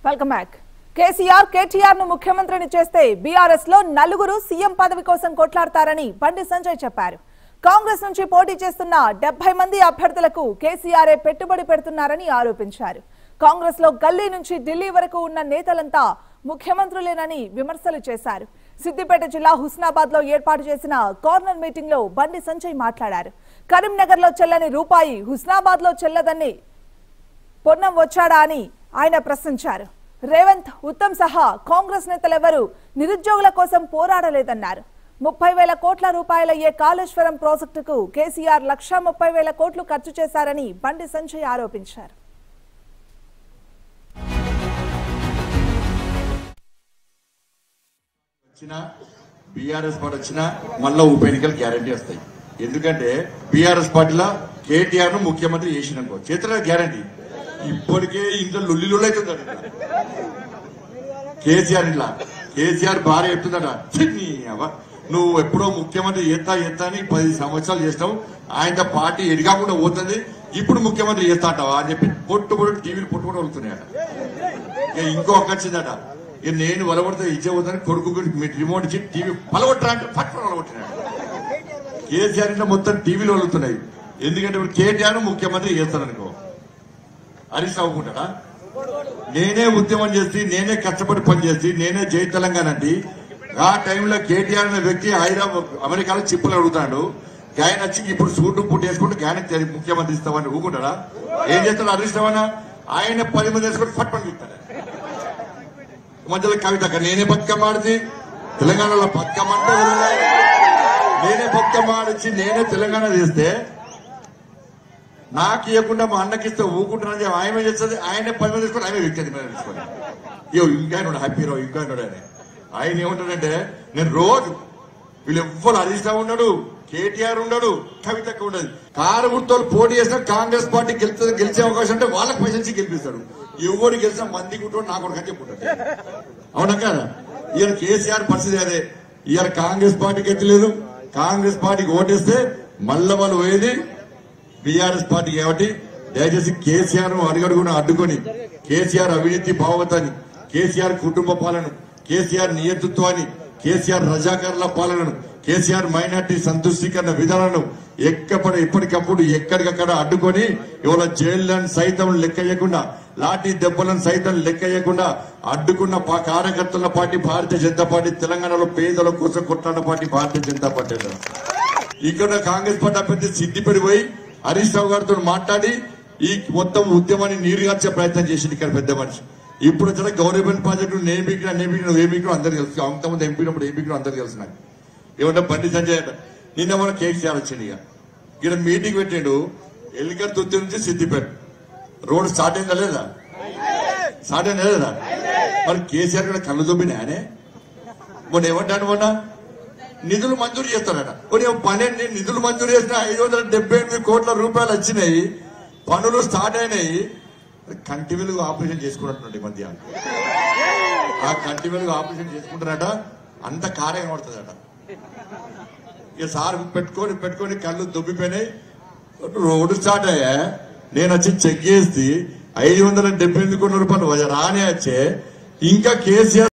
Welcome back KCR KTR ను ముఖ్యమంత్రిని చేస్తే బీఆర్ఎస్ లో నలుగురు సీఎం పదవి కోసం కొట్లాడతారని బండి సంజయ్ చెప్పారు కాంగ్రెస్ నుంచి పోటీ చేస్తున్న డెబ్బై మంది అభ్యర్థులకు కేసీఆరే పెట్టుబడి పెడుతున్నారని ఆరోపించారు కాంగ్రెస్ లో గల్లీ నుంచి ఢిల్లీ వరకు ఉన్న నేతలంతా ముఖ్యమంత్రులేనని విమర్శలు చేశారు సిద్దిపేట జిల్లా హుస్నాబాద్ లో ఏర్పాటు చేసిన కార్నర్ మీటింగ్ లో బండి సంజయ్ మాట్లాడారు కరీంనగర్ లో చెల్లని రూపాయి హుస్నాబాద్ లో చెల్లదని పొన్నం వచ్చాడా అని ఆయన ప్రశ్నించారు రేవంత్ ఉత్తమ్ సహా కాంగ్రెస్ నేతలెవరూ నిరుద్యోగుల కోసం పోరాడలేదన్నారు ముప్పై వేల కోట్ల రూపాయలయ్యే కాళేశ్వరం ప్రాజెక్టుకు కేసీఆర్ లక్ష ముప్పై వేల కోట్లు ఖర్చు చేశారని బండి సంజయ్ ఆరోపించారు వచ్చినా బీఆర్ఎస్ పార్టీ వచ్చినా మళ్ళా ఉప ఎన్నికలు గ్యారంటీ వస్తాయి ఎందుకంటే బీఆర్ఎస్ పార్టీలో కేటీఆర్ ను ముఖ్యమంత్రి చేసిననుకో చేతుల గ్యారంటీ ఇప్పటికే ఇంట్లో లుల్లి లుల్లి అవుతుందట కేసీఆర్ ఇంట్లో కేసీఆర్ భార్య చెప్తుందట "ఛీ, నీ అవ్వ, నువ్వు ఎప్పుడో ముఖ్యమంత్రి ఎత్తా ఎత్తా అని పది సంవత్సరాలు చేస్తావు ఆయనతో పార్టీ ఎదిగాకుండా పోతుంది ఇప్పుడు ముఖ్యమంత్రి చేస్తా అంటావా అని చెప్పి పొట్టు పొట్టు టీవీలు పొట్టు పొట్టు వెళ్తున్నాయట ఇక ఇంకో అక్క వచ్చిందట ఇక నేను వలగొడితే ఇచ్చేవద్దని కొడుకు మీ రిమోట్ ఇచ్చి టీవీ పలగొట్టరా అంటే పట్టుకుని వలగొట్టినాడు కేసీఆర్ ఇంట్లో మొత్తం టీవీలు వలుగుతున్నాయి ఎందుకంటే ఇప్పుడు కేటీఆర్ ముఖ్యమంత్రి చేస్తారనుకో హరీష్ అవ్వకుంటాడా నేనే ఉద్యమం చేసి నేనే కష్టపడి పని చేసి నేనే జై తెలంగాణ అంటే ఆ టైంలో కేటీఆర్ అనే వ్యక్తి హైదరాబాద్ అమెరికాలో చిప్పులు అడుగుతాడు గాయన వచ్చి ఇప్పుడు సూటు పుట్టి వేసుకుంటూ గాయన తెలి- ముఖ్యమంత్రి ఇస్తామని ఊకుంటాడా ఏం చేస్తాడు హరీష్ రావణ ఆయన పది మంది వేసుకుంటే ఫట్ పని ఇస్తాడు మధ్యలో కవిత అక్క నేనే బతుకమ్మ ఆడితే తెలంగాణలో బతుకమ్మ అంటే ఎవరు? నేనే బతుకమ్మ ఆడిచి నేనే తెలంగాణ చేస్తే నాకు ఇవ్వకుండా మా అన్నకి ఇస్తే ఊకుంటున్నా ఆయన చేస్తుంది ఆయన పని మీద తీసుకొని ఆయన వ్యక్తి మీద తీసుకొని ఇయ్యో ఇంకా ఉన్నాడు హ్యాపీ రావు ఇంకా ఉన్నాడు ఆయన ఆయన ఏమంటాడంటే నేను రోజు వీళ్ళు ఎవ్వరు హరీష్ రావు ఉన్నాడు కేటీఆర్ ఉన్నాడు కవితక్క ఉండదు కారు గుర్తలు పోటీ చేసిన కాంగ్రెస్ పార్టీ గెలుస్తుంది గెలిచే అవకాశం ఉంటే వాళ్ళకి పైసలు ఇచ్చి గెలిపిస్తాడు ఎవరు గెలిచినా మంది కుట్టాడు నాకు కూడా చెప్పుకుంటాడు అవునా కదా ఈయన కేసీఆర్ పరిస్థితి అదే ఈయన కాంగ్రెస్ పార్టీకి ఎత్తలేదు కాంగ్రెస్ పార్టీకి ఓటేస్తే మళ్ళా వాళ్ళు పోయేది బీఆర్ఎస్ పార్టీ కాబట్టి దయచేసి కేసీఆర్ ను అడుగడుగున అడ్డుకొని కేసీఆర్ అవినీతి భావతాన్ని కేసీఆర్ కుటుంబ పాలన కేసీఆర్ నియంతృత్వాన్ని కేసీఆర్ రజాకర్ల పాలనను కేసీఆర్ మైనార్టీ సంతుష్టీకరణ విధానాలను ఎక్కపడి ఎప్పటికప్పుడు ఎక్కడికక్కడ అడ్డుకొని ఇవాళ జైళ్లను సైతం లెక్కయ్యకుండా లాఠీ దెబ్బలను సైతం లెక్కయ్యకుండా అడ్డుకున్న పా- కార్యకర్తల పార్టీ భారతీయ జనతా పార్టీ తెలంగాణలో పేదల కోసం కొట్లాడిన పార్టీ భారతీయ జనతా పార్టీ అన్నారు. ఇక్కడ కాంగ్రెస్ పార్టీ అభ్యర్థి సిద్దిపేట పోయి హరీష్ రావు గారితో మాట్లాడి ఈ మొత్తం ఉద్యమాన్ని నీరుగార్చే ప్రయత్నం చేసింది ఇక్కడ పెద్ద మనిషి ఇప్పుడు వచ్చిన గవర్నమెంట్ ప్రాజెక్టు నేను బీకినా నేను బీకినా ఏ బీకినా అందరు తెలుసు అంతమంది ఎంపీనప్పుడు ఏ బీకినా అందరు తెలుసు నాకు ఏమంటే బండి సంజయ్ అంట నిన్న మన కేసీఆర్ వచ్చింది ఇక ఇక్కడ మీటింగ్ పెట్టాడు ఎల్లికర్ తుత్తి నుంచి సిద్దిపేట రోడ్ స్టార్ట్ అయిందా లేదా స్టార్ట్ అయిందా లేదా మరి కేసీఆర్ కూడా కళ్ళు దొబ్బినాయనే మొన్న ఏమంటాను మొన్న నిధులు మంజూరు చేస్తారట కొన్ని పన్నెండు నిధులు మంజూరు చేసిన ఐదు వందల డెబ్బై ఎనిమిది కోట్ల రూపాయలు వచ్చినాయి పనులు స్టార్ట్ అయినాయి కంటి వెలుగు ఆపరేషన్ చేసుకున్నట్టు ఈ మధ్య ఆ కంటి వెలుగు ఆపరేషన్ చేసుకుంటారట అంత కార్యం పడుతుందట ఇక సార్ పెట్టుకొని పెట్టుకొని కళ్ళు దొబ్బిపోయినాయి రోడ్డు స్టార్ట్ అయ్యా నేను వచ్చి చెక్ చేసి ఐదు వందల డెబ్బై ఎనిమిది కోట్ల రూపాయలు రానే వచ్చే ఇంకా కేసీఆర్